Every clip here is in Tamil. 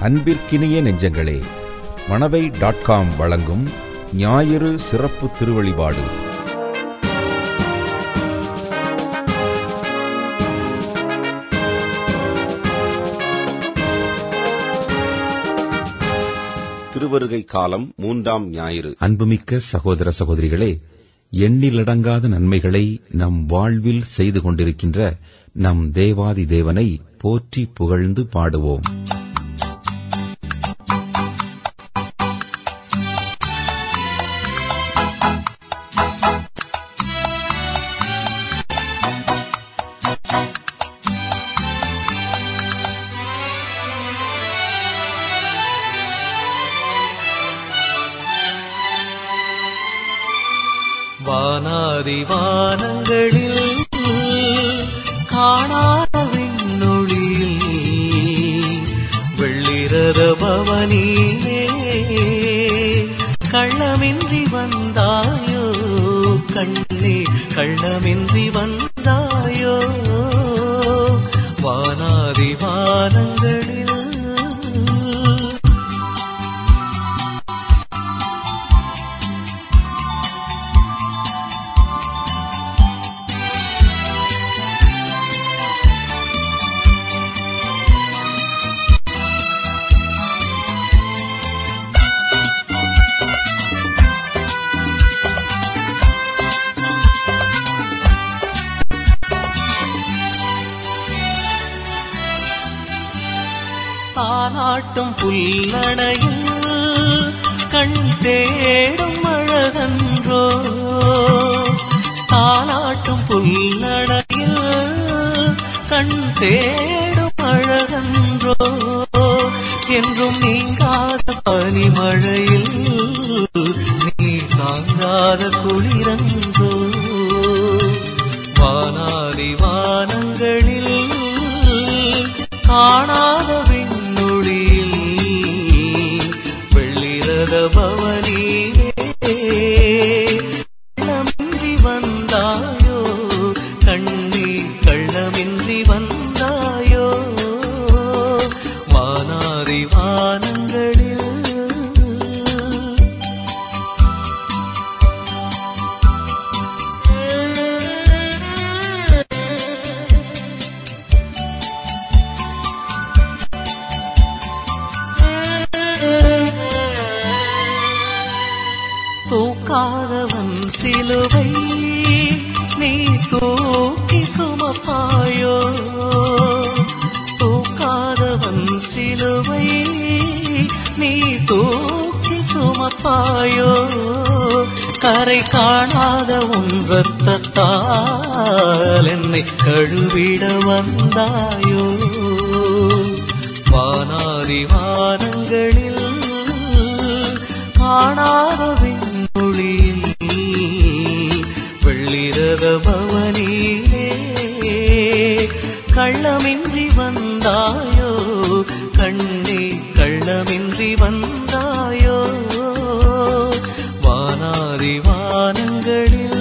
அன்பிற்கினிய நெஞ்சங்களே மணவை டாட் காம் வழங்கும் ஞாயிறு சிறப்பு திருவழிபாடு திருவருகை காலம் மூன்றாம் ஞாயிறு அன்புமிக்க சகோதர சகோதரிகளே எண்ணிலடங்காத நன்மைகளை நம் வாழ்வில் செய்து கொண்டிருக்கின்ற நம் தேவாதி தேவனை போற்றி புகழ்ந்து பாடுவோம் வானாதி வானங்களில் காணாத விண்ணொளியில் வெள்ளிரத பவனியே கள்ளமின்றி வந்தாயோ கண்ணே கள்ளமின்றி வந்தாயோ வானாதி வானங்களில் தானாட்டும் புல்லணையில் கண் தேடும் அழகன்றோ தானாட்டும் புல்லணையில் கண் தேடும் அழகன்றோ என்றும் நீங்காத பனிமழையில் நீ தாங்காத குளிரன்றோ வானாதி வானங்களில் காணாத விண்ணொளியில் வெள்ளிரத பவனிலே கள்ளமின்றி வந்தாயோ கண்ணி கள்ளமின்றி வந்தாயோ வானாதி வானங்களில் தூக்காதவன் சிலுவை நீ தூக்கி சுமப்பாயோ தூக்காதவன் சிலுவை நீ தூக்கி சுமப்பாயோ கரை காணாத உன் ரத்தத்தால் என்னை கழுவிட வந்தாயோ வானாதி வானங்களில் காணாத விண்மொழியில் வெள்ளிரத பவனிலே கள்ளமின்றி வந்தாயோ கண்ணே கள்ளமின்றி வந்தாயோ வானாதி வானங்களில்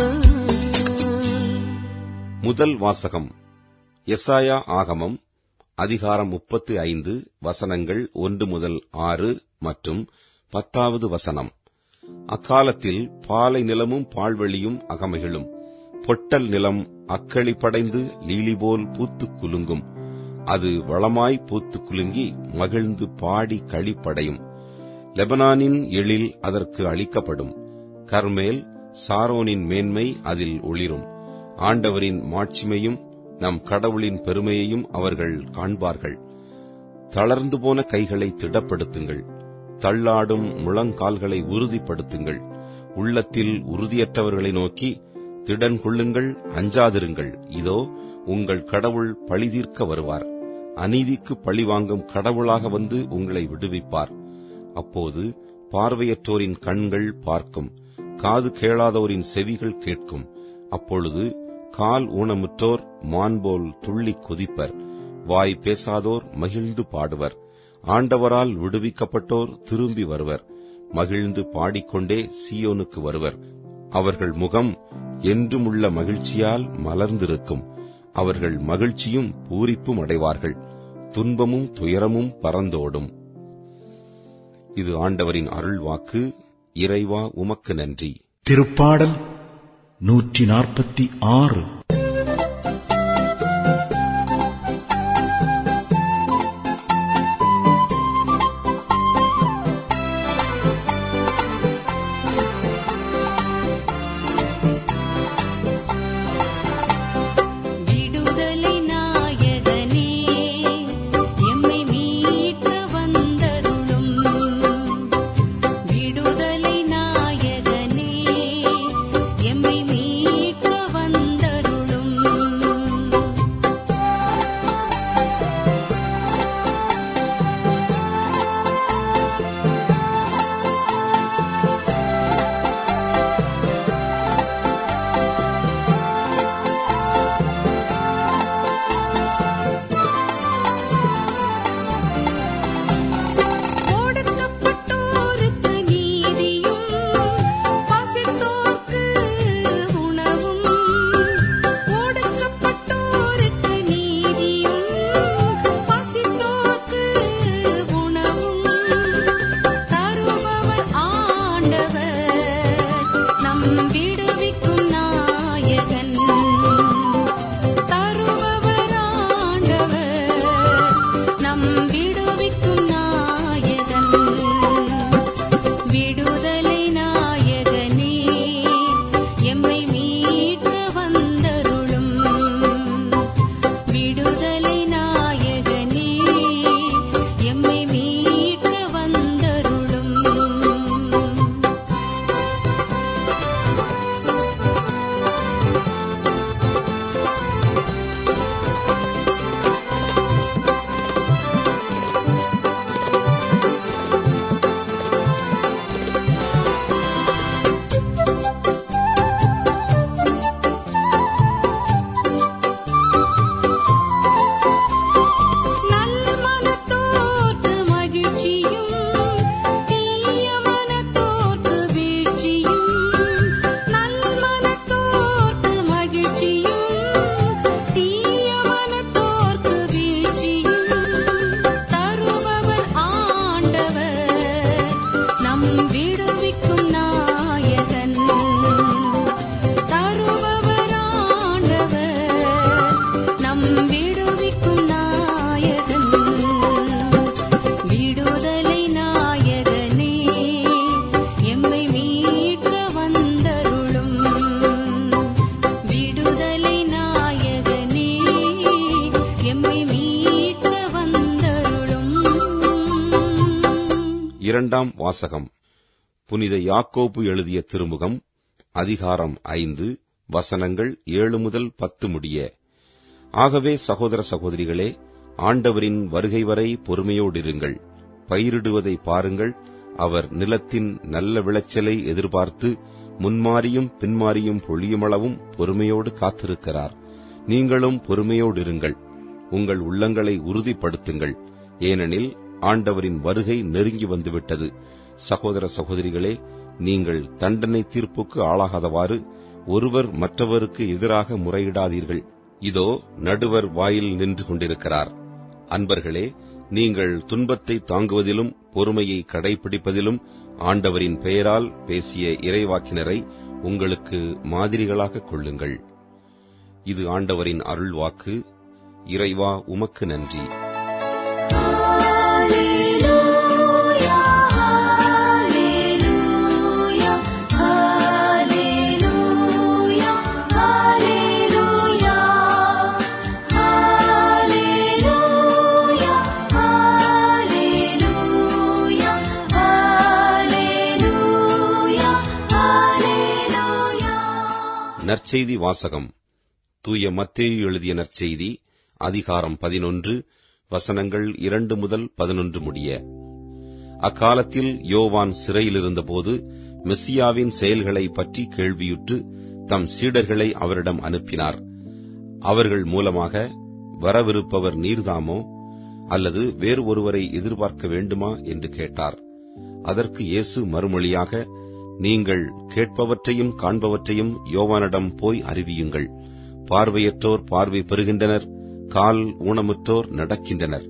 முதல் வாசகம் எசாயா ஆகமம் அதிகாரம் முப்பத்து ஐந்து வசனங்கள் ஒன்று முதல் ஆறு மற்றும் பத்தாவது வசனம் அக்காலத்தில் பாலை நிலமும் பால்வெளியும் அகமகிழும் பொட்டல் நிலம் அக்களி படைந்து லீலி போல் பூத்துக் குலுங்கும் அது வளமாய் பூத்துக் குலுங்கி மகிழ்ந்து பாடி களிப்படையும் லெபனானின் எழில் அதற்கு அளிக்கப்படும் கர்மேல் சாரோனின் மேன்மை அதில் ஒளிரும் ஆண்டவரின் மாட்சிமையும் நம் கடவுளின் பெருமையையும் அவர்கள் காண்பார்கள் தளர்ந்து போன கைகளை திடப்படுத்துங்கள் தள்ளாடும் முழங்கால்களை உறுதிப்படுத்துங்கள் உள்ளத்தில் உறுதியற்றவர்களை நோக்கி திடன் கொள்ளுங்கள் அஞ்சாதிருங்கள் இதோ உங்கள் கடவுள் பழிதீர்க்க வருவார் அநீதிக்கு பழிவாங்கும் கடவுளாக வந்து உங்களை விடுவிப்பார் அப்போது பார்வையற்றோரின் கண்கள் பார்க்கும் காது கேளாதோரின் செவிகள் கேட்கும் அப்பொழுது கால் ஊனமுற்றோர் மான்போல் துள்ளி குதிப்பர் வாய் பேசாதோர் மகிழ்ந்து பாடுவர் ஆண்டவரால் விடுவிக்கப்பட்டோர் திரும்பி வருவர் மகிழ்ந்து பாடிக்கொண்டே சீயோனுக்கு வருவர் அவர்கள் முகம் என்றுமுள்ள மகிழ்ச்சியால் மலர்ந்திருக்கும் அவர்கள் மகிழ்ச்சியும் பூரிப்பும் அடைவார்கள் துன்பமும் துயரமும் பறந்தோடும் இது ஆண்டவரின் அருள் வாக்கு இறைவா உமக்கு நன்றி திருப்பாடல் நூற்றி நாற்பத்தி ஆறு விடுதலை நாயகனே எம்மை மீட்க வந்தருளும் விடுதலை நாயகனே எம்மை மீட்க வந்தருளும் ஒடுக்கப்பட்டோருக்கு நீதியும் பசித்தோர்க்கு உணவும் ஒடுக்கப்பட்டோருக்கு நீதியும் பசித்தோர்க்கு உணவும் தருபவர் ஆண்டவர் நம் விடுவிக்கும் நாயகன் தருபவர் ஆண்டவர் நம் விடுவிக்கும் நாயகன் விடுதலை நாயகனே எம்மை மீட்க வந்தருளும் விடுதலை நாயகனே எம்மை மீட்க வந்தருளும் நல்ல மனத்தோர்க்கு மகிழ்ச்சியும் தீய மனத்தோர்க்கு வீழ்ச்சியும் நல்ல மனத்தோர்க்கு மகிழ்ச்சியும் தீய மனத்தோர்க்கு வீழ்ச்சியும் தருபவர் ஆண்டவர் நம் விடுவிக்கும் நாயகன் தருபவர் ஆண்டவர் நம் விடுவிக்கும் நாயகன் விடுதலை நாயகனே எம்மை மீட்க வந்தருளும் விடுதலை நாயகனே எம்மை மீட்க வந்தருளும் இரண்டாம் வாசகம் புனித யாக்கோபு எழுதிய திருமுகம் அதிகாரம் ஐந்து வசனங்கள் ஏழு முதல் பத்து முடிய ஆகவே சகோதர சகோதரிகளே ஆண்டவரின் வருகை வரை பொறுமையோடிருங்கள் பயிரிடுவதை பாருங்கள் அவர் நிலத்தின் நல்ல விளைச்சலை எதிர்பார்த்து முன்மாறியும் பின்மாறியும் பொழியுமளவும் பொறுமையோடு காத்திருக்கிறார் நீங்களும் பொறுமையோடிருங்கள் உங்கள் உள்ளங்களை உறுதிப்படுத்துங்கள் ஏனெனில் ஆண்டவரின் வருகை நெருங்கி வந்துவிட்டது சகோதர சகோதரிகளே நீங்கள் தண்டனை தீர்ப்புக்கு ஆளாகாதவாறு ஒருவர் மற்றவருக்கு எதிராக முறையிடாதீர்கள் இதோ நடுவர் வாயில் நின்று கொண்டிருக்கிறார் அன்பர்களே நீங்கள் துன்பத்தை தாங்குவதிலும் பொறுமையை கடைபிடிப்பதிலும் ஆண்டவரின் பெயரால் பேசிய இறைவாக்கினரை உங்களுக்கு மாதிரிகளாக கொள்ளுங்கள் இது ஆண்டவரின் அருள்வாக்கு இறைவா உமக்கு நன்றி நற்செய்தி வாசகம் தூய மத்தேயு எழுதிய நற்செய்தி அதிகாரம் பதினொன்று வசனங்கள் இரண்டு முதல் பதினொன்று முடிய அக்காலத்தில் யோவான் சிறையில் இருந்தபோது மெஸ்ஸியாவின் செயல்களை பற்றி கேள்வியுற்று தம் சீடர்களை அவரிடம் அனுப்பினார் அவர்கள் மூலமாக வரவிருப்பவர் நீர்தாமோ அல்லது வேறு ஒருவரை எதிர்பார்க்க வேண்டுமா என்று கேட்டார் அதற்கு இயேசு மறுமொழியாக நீங்கள் கேட்பவற்றையும் காண்பவற்றையும் யோவானிடம் போய் அறிவியுங்கள் பார்வையற்றோர் பார்வை பெறுகின்றனர் கால் ஊனமுற்றோர் நடக்கின்றனர்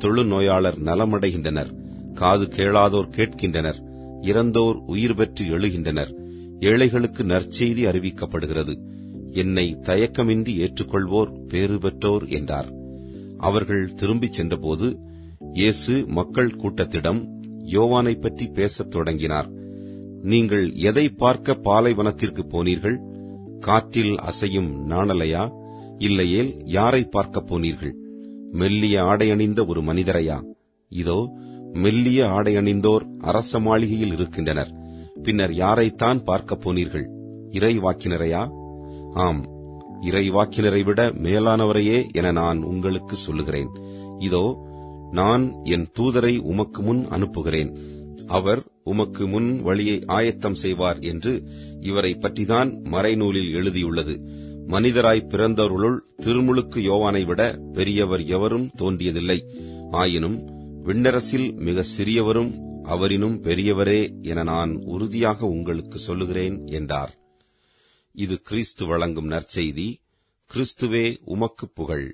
தொழுநோயாளர் நலமடைகின்றனர் காது கேளாதோர் கேட்கின்றனர் இறந்தோர் உயிர் பெற்று எழுகின்றனர் ஏழைகளுக்கு நற்செய்தி அறிவிக்கப்படுகிறது என்னை தயக்கமின்றி ஏற்றுக்கொள்வோர் பேறு பெற்றோர் என்றார் அவர்கள் திரும்பிச் சென்றபோது இயேசு மக்கள் கூட்டத்திடம் யோவானைப் பற்றி பேசத் தொடங்கினார் நீங்கள் எதை பார்க்க பாலைவனத்திற்கு போனீர்கள் காற்றில் அசையும் நாணலையா இல்லையேல் யாரை பார்க்கப் போனீர்கள் மெல்லிய ஆடை அணிந்த ஒரு மனிதரையா இதோ மெல்லிய ஆடை அணிந்தோர் அரச மாளிகையில் இருக்கின்றனர் பின்னர் யாரைத்தான் பார்க்கப் போனீர்கள் இறைவாக்கினரையா ஆம் இறைவாக்கினரை விட மேலானவரையே என நான் உங்களுக்கு சொல்லுகிறேன் இதோ நான் என் தூதரை உமக்கு முன் அனுப்புகிறேன் அவர் உமக்கு முன் வழியை ஆயத்தம் செய்வார் என்று இவரை பற்றிதான் மறைநூலில் எழுதியுள்ளது மனிதராய் பிறந்தவர்களுள் திருமுழுக்கு யோவானை விட பெரியவர் எவரும் தோன்றியதில்லை ஆயினும் விண்ணரசில் மிக சிறியவரும் அவரினும் பெரியவரே என நான் உறுதியாக உங்களுக்கு சொல்லுகிறேன் என்றார் இது கிறிஸ்து வழங்கும் நற்செய்தி கிறிஸ்துவே உமக்கு புகழ்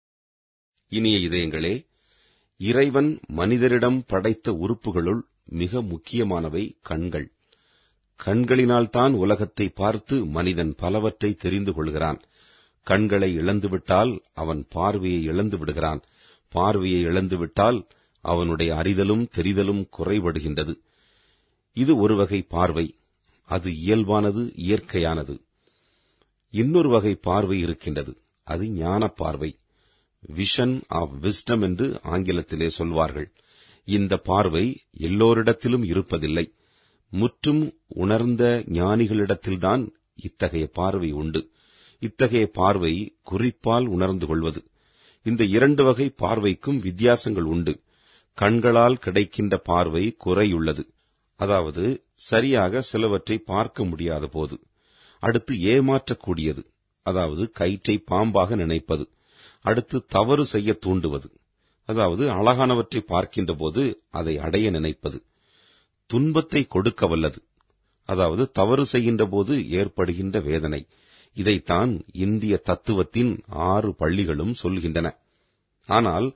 இனிய இதயங்களே இறைவன் மனிதரிடம் படைத்த உறுப்புகளுள் மிக முக்கியமானவை கண்கள் கண்களினால்தான் உலகத்தை பார்த்து மனிதன் பலவற்றை தெரிந்து கொள்கிறான் கண்களை இழந்துவிட்டால் அவன் பார்வையை இழந்து விடுகிறான் பார்வையை இழந்துவிட்டால் அவனுடைய அறிதலும் தெரிதலும் குறைபடுகின்றது இது ஒரு வகை பார்வை அது இயல்பானது இயற்கையானது இன்னொரு வகை பார்வை இருக்கின்றது அது ஞான பார்வை விஷன் ஆஃப் விஸ்டம் என்று ஆங்கிலத்திலே சொல்வார்கள் இந்த பார்வை எல்லோரிடத்திலும் இருப்பதில்லை முற்றும் உணர்ந்த ஞானிகளிடத்தில்தான் இத்தகைய பார்வை உண்டு இத்தகைய பார்வை குறிப்பால் உணர்ந்து கொள்வது இந்த இரண்டு வகை பார்வைக்கும் வித்தியாசங்கள் உண்டு கண்களால் கிடைக்கின்ற பார்வை குறையுள்ளது அதாவது சரியாக சிலவற்றை பார்க்க முடியாத போது அடுத்து ஏமாற்றக்கூடியது அதாவது கயிற்றை பாம்பாக நினைப்பது அடுத்து தவறு செய்ய தூண்டுவது அதாவது அழகானவற்றை பார்க்கின்ற போது அதை அடைய நினைப்பது துன்பத்தை கொடுக்க வல்லது அதாவது தவறு செய்கின்ற போது ஏற்படுகின்ற வேதனை இதைத்தான் இந்திய தத்துவத்தின் ஆறு பள்ளிகளும் சொல்கின்றன ஆனால்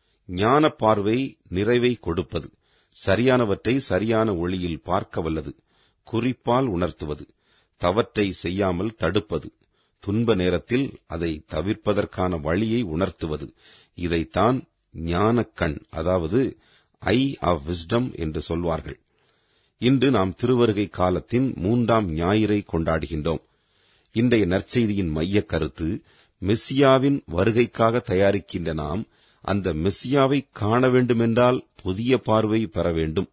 ஞான பார்வை நிறைவை கொடுப்பது சரியானவற்றை சரியான ஒளியில் பார்க்க வல்லது குறிப்பால் உணர்த்துவது தவற்றை செய்யாமல் தடுப்பது துன்ப நேரத்தில் அதை தவிர்ப்பதற்கான வழியை உணர்த்துவது இதைத்தான் ஞானக்கண் அதாவது ஐ ஆஃப் விஸ்டம் என்று சொல்வார்கள் இன்று நாம் திருவருகை காலத்தின் மூன்றாம் ஞாயிறை கொண்டாடுகின்றோம் இன்றைய நற்செய்தியின் மையக் கருத்து மெஸ்ஸியாவின் வருகைக்காக தயாரிக்கின்ற நாம் அந்த மெஸ்ஸியாவை காண வேண்டுமென்றால் புதிய பார்வை பெற வேண்டும்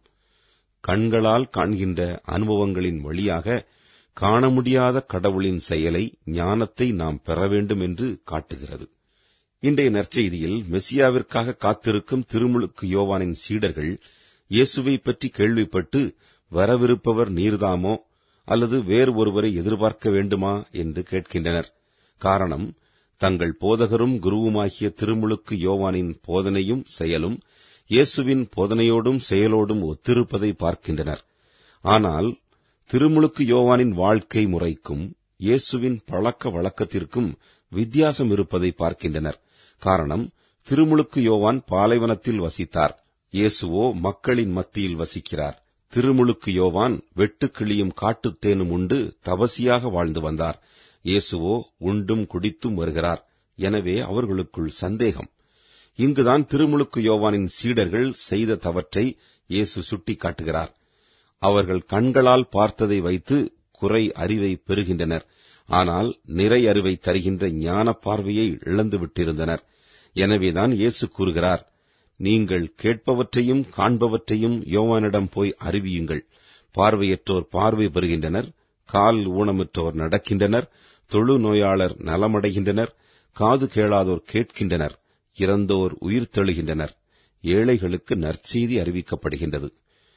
கண்களால் காண்கின்ற அனுபவங்களின் வழியாக காண முடியாத கடவுளின் செயலை ஞானத்தை நாம் பெற வேண்டும் என்று காட்டுகிறது இன்றைய நற்செய்தியில் மெஸ்ஸியாவிற்காக காத்திருக்கும் திருமுழுக்கு யோவானின் சீடர்கள் இயேசுவை பற்றி கேள்விப்பட்டு வரவிருப்பவர் நீர்தாமோ அல்லது வேறு ஒருவரை எதிர்பார்க்க வேண்டுமா என்று கேட்கின்றனர் காரணம் தங்கள் போதகரும் குருவுமாகிய திருமுழுக்கு யோவானின் போதனையும் செயலும் இயேசுவின் போதனையோடும் செயலோடும் ஒத்திருப்பதை பார்க்கின்றனர் ஆனால் திருமுழுக்கு யோவானின் வாழ்க்கை முறைக்கும் இயேசுவின் பழக்க வழக்கத்திற்கும் வித்தியாசம் இருப்பதை பார்க்கின்றனர் காரணம் திருமுழுக்கு யோவான் பாலைவனத்தில் வசித்தார் இயேசுவோ மக்களின் மத்தியில் வசிக்கிறார் திருமுழுக்கு யோவான் வெட்டுக்கிளியும் காட்டுத்தேனும் உண்டு தபசியாக வாழ்ந்து வந்தார் இயேசுவோ உண்டும் குடித்தும் வருகிறார் எனவே அவர்களுக்குள் சந்தேகம் இங்குதான் திருமுழுக்கு யோவானின் சீடர்கள் செய்த தவற்றை இயேசு சுட்டிக்காட்டுகிறார் அவர்கள் கண்களால் பார்த்ததை வைத்து குறை அறிவை பெறுகின்றனர் ஆனால் நிறை அறிவை தருகின்ற ஞான பார்வையை இழந்து விட்டிருந்தனர் எனவேதான் இயேசு கூறுகிறார் நீங்கள் கேட்பவற்றையும் காண்பவற்றையும் யோவானிடம் போய் அறிவியுங்கள் பார்வையற்றோர் பார்வை பெறுகின்றனர் கால் ஊனமுற்றோர் நடக்கின்றனர் தொழு நோயாளர் நலமடைகின்றனர் காது கேளாதோர் கேட்கின்றனர் இறந்தோர் உயிர் தெழுகின்றனர் ஏழைகளுக்கு நற்செய்தி அறிவிக்கப்படுகின்றது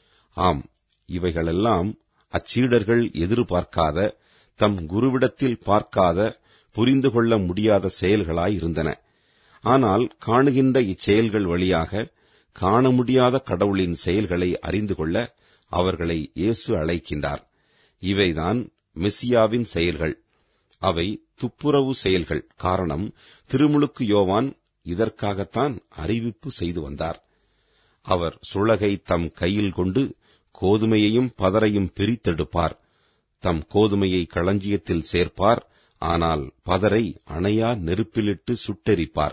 ஆம் இவைகளெல்லாம் அச்சீடர்கள் எதிர்பார்க்காத தம் குருவிடத்தில் பார்க்காத புரிந்து கொள்ள முடியாத செயல்களாய் இருந்தன ஆனால் காணுகின்ற இச்செயல்கள் வழியாக காண முடியாத கடவுளின் செயல்களை அறிந்து கொள்ள அவர்களை இயேசு அழைக்கின்றார் இவைதான் மெஸ்ஸியாவின் செயல்கள் அவை துப்புரவு செயல்கள் காரணம் திருமுழுக்கு யோவான் இதற்காகத்தான் அறிவிப்பு செய்து வந்தார் அவர் சுளகை தம் கையில் கொண்டு கோதுமையையும் பதரையும் பிரித்தெடுப்பார் தம் கோதுமையை களஞ்சியத்தில் சேர்ப்பார் ஆனால் பதரை அணையா நெருப்பிலிட்டு சுட்டெரிப்பார்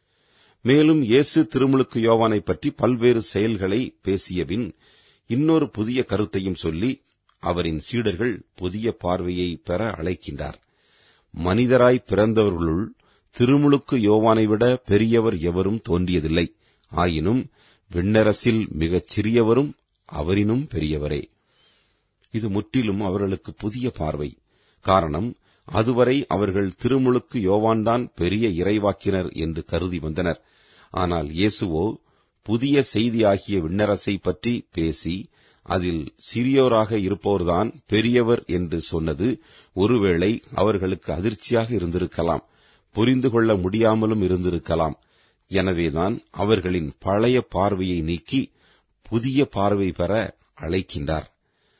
மேலும் இயேசு திருமுழுக்கு யோவானை பற்றி பல்வேறு செயல்களை பேசியபின் இன்னொரு புதிய கருத்தையும் சொல்லி அவரின் சீடர்கள் புதிய பார்வையை பெற அழைக்கின்றார் மனிதராய் பிறந்தவர்களுள் திருமுழுக்கு யோவானை விட பெரியவர் எவரும் தோன்றியதில்லை ஆயினும் விண்ணரசில் மிகச் சிறியவரும் அவரினும் பெரியவரே இது முற்றிலும் அவர்களுக்கு புதிய பார்வை காரணம் அதுவரை அவர்கள் திருமுழுக்கு யோவான்தான் பெரிய இறைவாக்கினர் என்று கருதி வந்தனர் ஆனால் இயேசுவோ புதிய செய்தியாகிய விண்ணரசை பற்றி பேசி அதில் சிறியோராக இருப்போர்தான் பெரியவர் என்று சொன்னது ஒருவேளை அவர்களுக்கு அதிர்ச்சியாக இருந்திருக்கலாம் புரிந்து கொள்ள முடியாமலும் இருந்திருக்கலாம் எனவேதான் அவர்களின் பழைய பார்வையை நீக்கி புதிய பார்வை பெற அழைக்கின்றார்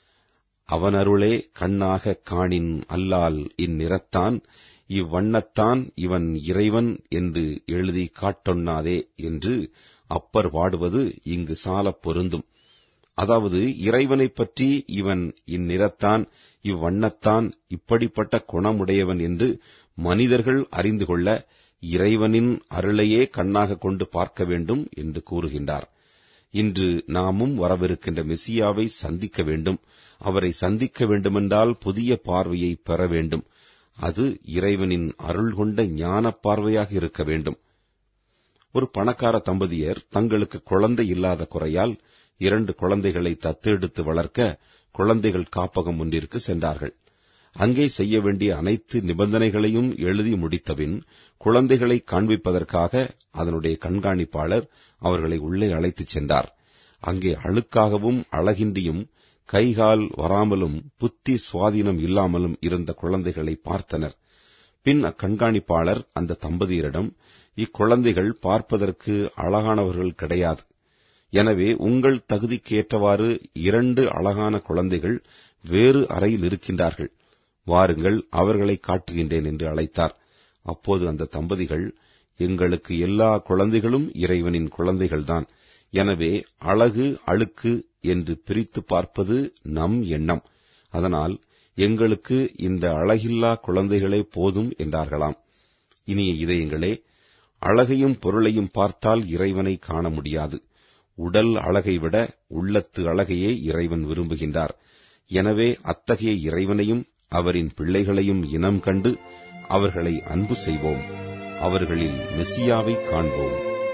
அவனருளே கண்ணாக காணின் அல்லால் இந்நிறத்தான் இவ்வண்ணத்தான் இவன் இறைவன் என்று எழுதி காட்டொண்ணாதே என்று அப்பர் வாடுவது இங்கு சாலப் பொருந்தும் அதாவது இறைவனைப் பற்றி இவன் இந்நிறத்தான் இவ்வண்ணத்தான் இப்படிப்பட்ட குணமுடையவன் என்று மனிதர்கள் அறிந்து கொள்ள இறைவனின் அருளையே கண்ணாக கொண்டு பார்க்க வேண்டும் என்று கூறுகின்றார் இன்று நாமும் வரவிருக்கின்ற மெசியாவை சந்திக்க வேண்டும் அவரை சந்திக்க வேண்டுமென்றால் புதிய பார்வையை பெற வேண்டும் அது இறைவனின் அருள் கொண்ட ஞான பார்வையாக இருக்க வேண்டும் ஒரு பணக்கார தம்பதியர் தங்களுக்கு குழந்தை இல்லாத குறையால் இரண்டு குழந்தைகளை தத்தெடுத்து வளர்க்க குழந்தைகள் காப்பகம் ஒன்றிற்கு சென்றார்கள் அங்கே செய்ய வேண்டிய அனைத்து நிபந்தனைகளையும் எழுதி முடித்தபின் குழந்தைகளை காண்பிப்பதற்காக அதனுடைய கண்காணிப்பாளர் அவர்களை உள்ளே அழைத்துச் சென்றார் அங்கே அழுக்காகவும் அழகின்றியும் கைகால் வராமலும் புத்தி சுவாதீனம் இல்லாமலும் இருந்த குழந்தைகளை பார்த்தனர் பின் அக்கண்காணிப்பாளர் அந்த தம்பதியரிடம் இக்குழந்தைகள் பார்ப்பதற்கு அழகானவர்கள் கிடையாது எனவே உங்கள் தகுதிக்கு ஏற்றவாறு இரண்டு அழகான குழந்தைகள் வேறு அறையில் இருக்கின்றார்கள் வாருங்கள் அவர்களை காட்டுகின்றேன் என்று அழைத்தார் அப்போது அந்த தம்பதிகள் எங்களுக்கு எல்லா குழந்தைகளும் இறைவனின் குழந்தைகள்தான் எனவே அழகு அழுக்கு என்று பிரித்து பார்ப்பது நம் எண்ணம் அதனால் எங்களுக்கு இந்த அழகில்லா குழந்தைகளே போதும் என்றார்களாம் இனிய இதயங்களே அழகையும் பொருளையும் பார்த்தால் இறைவனை காண முடியாது உடல் அழகை விட உள்ளத்து அழகையே இறைவன் விரும்புகின்றார் எனவே அத்தகைய இறைவனையும் அவரின் பிள்ளைகளையும் இனம் கண்டு அவர்களை அன்பு செய்வோம் அவர்களில் மெசியாவை காண்போம்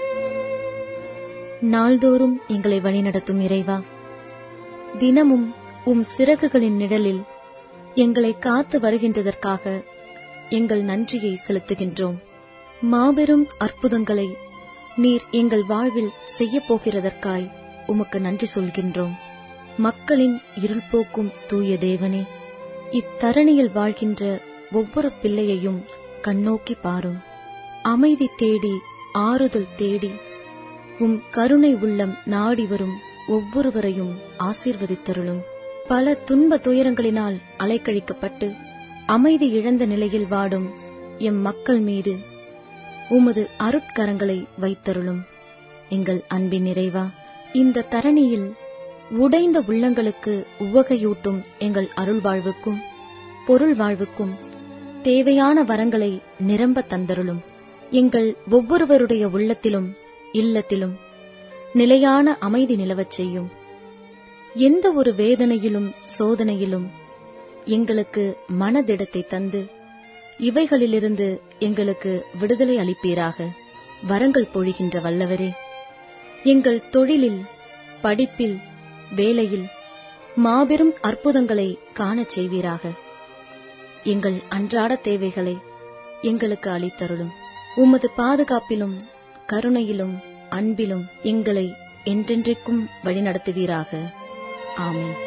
நாள்தோறும் எங்களை வழிநடத்தும் இறைவா தினமும் உம் சிறகுகளின் நிழலில் எங்களை காத்து வருகின்றதற்காக எங்கள் நன்றியை செலுத்துகின்றோம் மாபெரும் அற்புதங்களை நீர் எங்கள் வாழ்வில் செய்யப் போகிறதற்காய் உமக்கு நன்றி சொல்கின்றோம் மக்களின் இருள் போக்கும் தூய தேவனே இத்தரணியில் வாழ்கின்ற ஒவ்வொரு பிள்ளையையும் கண்ணோக்கி பாரும் அமைதி தேடி ஆறுதல் தேடி உம் கருணை உள்ளம் நாடி வரும் ஒவ்வொருவரையும் ஆசீர்வதித்தருளும் பல துன்ப துயரங்களினால் அலைக்கழிக்கப்பட்டு அமைதி இழந்த நிலையில் வாடும் எம் மக்கள் மீது உமது அருட்கரங்களை வைத்தருளும் எங்கள் அன்பின் நிறைவா இந்த தரணியில் உடைந்த உள்ளங்களுக்கு உவகையூட்டும் எங்கள் அருள் வாழ்வுக்கும் பொருள் வாழ்வுக்கும் தேவையான வரங்களை நிரம்ப தந்தருளும் எங்கள் ஒவ்வொருவருடைய உள்ளத்திலும் இல்லத்திலும் நிலையான அமைதி நிலவச் செய்யும் எந்த ஒரு வேதனையிலும் சோதனையிலும் எங்களுக்கு மனதிடத்தை தந்து இவைகளிலிருந்து எங்களுக்கு விடுதலை அளிப்பீராக வரங்கள் பொழிகின்ற வல்லவரே எங்கள் தொழிலில் படிப்பில் வேலையில் மாபெரும் அற்புதங்களை காணச் செய்வீராக எங்கள் அன்றாட தேவைகளை எங்களுக்கு அளித்தருளும் உமது பாதுகாப்பிலும் கருணையிலும் அன்பிலும் எங்களை என்றென்றைக்கும் வழிநடத்துவீராக ஆமென்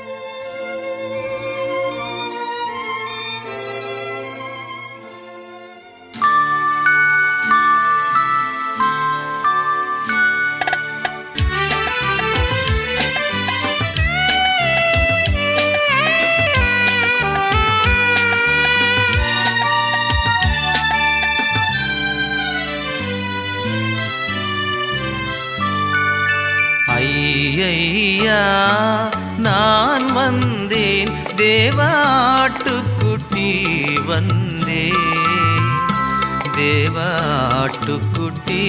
ஐயா நான் வந்தேன் தேவாட்டுக்குட்டி வந்தேன் தேவாட்டுக்குட்டி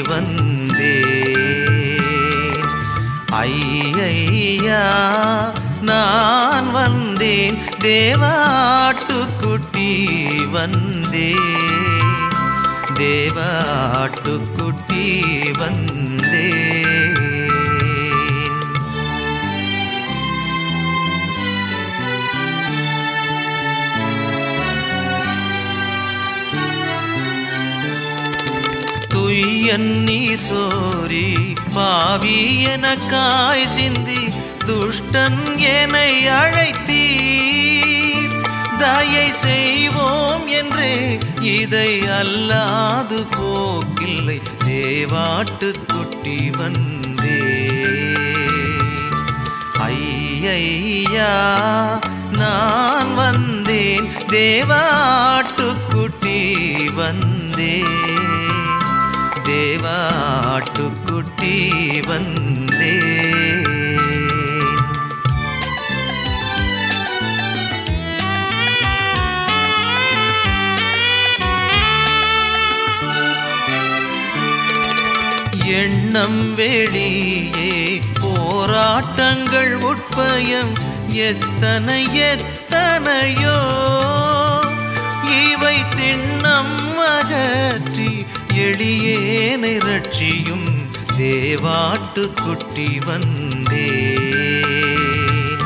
வந்தேன் ஐயா நான் வந்தேன் தேவாட்டுக்குட்டி வந்தேன் தேவாட்டுக்குட்டி வந்தேன் துய்யன் நீ சோரி பாவி எனக்காய் சிந்தி துஷ்டன் என்னை அழைத்தீர் தயை செய்வோம் என்றே இதை அல்லாது போக்கில்லை தேவாட்டுக்குட்டி வந்தே ஐயா நான் வந்தேன் தேவாட்டுக்குட்டி வந்தேன் தேவாட்டுக்குட்டி வந்தேன் எண்ணம் வெளியே போராட்டங்கள் உட்பயம் எத்தனை எத்தனையோ இவை திண்ணம் அகற்றி எளியேனை ரட்சியும் தேவாட்டுக்குட்டி வந்தேன்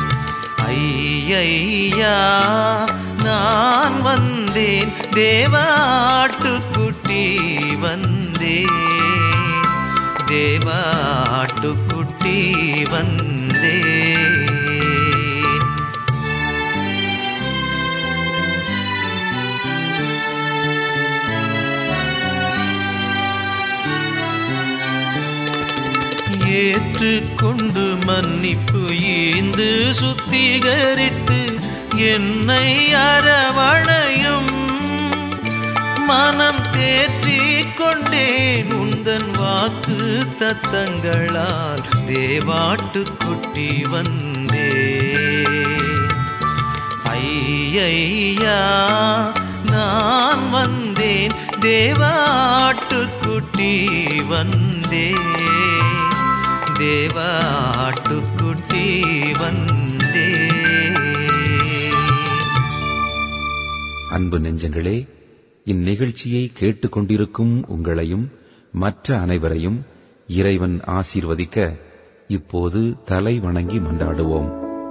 ஐயா நான் வந்தேன் தேவாட்டுக்குட்டி வந்தேன் தேவாட்டுக்குட்டி வந்தேன் ஏற்றுக்கொண்டு மன்னிப்பு ஈந்து சுத்திகரித்து என்னை அரவணையும் மனம் தேற்றிக் கொண்டேன் உந்தன் வாக்கு தத்தங்களால் தேவாட்டுக்குட்டி வந்தே ஐயா நான் வந்தேன் தேவாட்டுக்குட்டி வந்தேன் தேவாட்டுக்குட்டி வந்தே அன்பு நெஞ்சங்களே இந்நிகழ்ச்சியை கேட்டுக்கொண்டிருக்கும் உங்களையும் மற்ற அனைவரையும் இறைவன் ஆசீர்வதிக்க இப்போது தலை வணங்கி மன்றாடுவோம்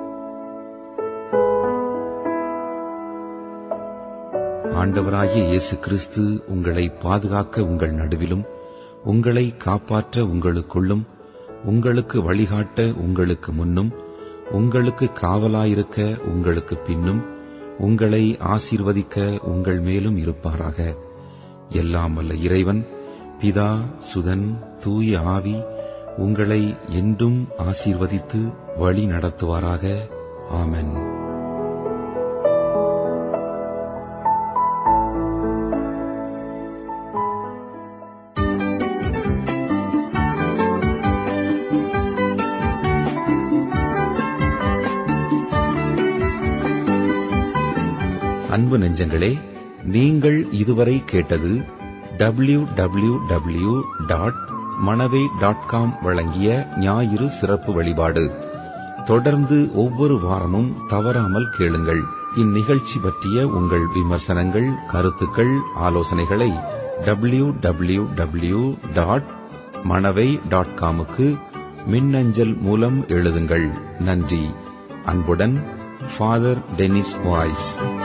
ஆண்டவராகிய இயேசு கிறிஸ்து உங்களை பாதுகாக்க உங்கள் நடுவிலும் உங்களை காப்பாற்ற உங்களுக்குள்ளும் உங்களுக்கு வழிகாட்ட உங்களுக்கு முன்னும் உங்களுக்கு காவலாயிருக்க உங்களுக்கு பின்னும் உங்களை ஆசீர்வதிக்க உங்கள் மேலும் இருப்பாராக எல்லாம் வல்ல இறைவன் பிதா சுதன் தூய ஆவி உங்களை என்றும் ஆசீர்வதித்து வழி நடத்துவாராக ஆமென் அன்பு நெஞ்சங்களே நீங்கள் இதுவரை கேட்டது W W W dot Manavai dot com வழங்கிய ஞாயிறு சிறப்பு வழிபாடு தொடர்ந்து ஒவ்வொரு வாரமும் தவறாமல் கேளுங்கள் இந்நிகழ்ச்சி பற்றிய உங்கள் விமர்சனங்கள் கருத்துக்கள் ஆலோசனைகளை W W W dot Manavai dot காமுக்கு மின்னஞ்சல் மூலம் எழுதுங்கள் நன்றி அன்புடன் ஃபாதர் டெனிஸ் வாய்ஸ்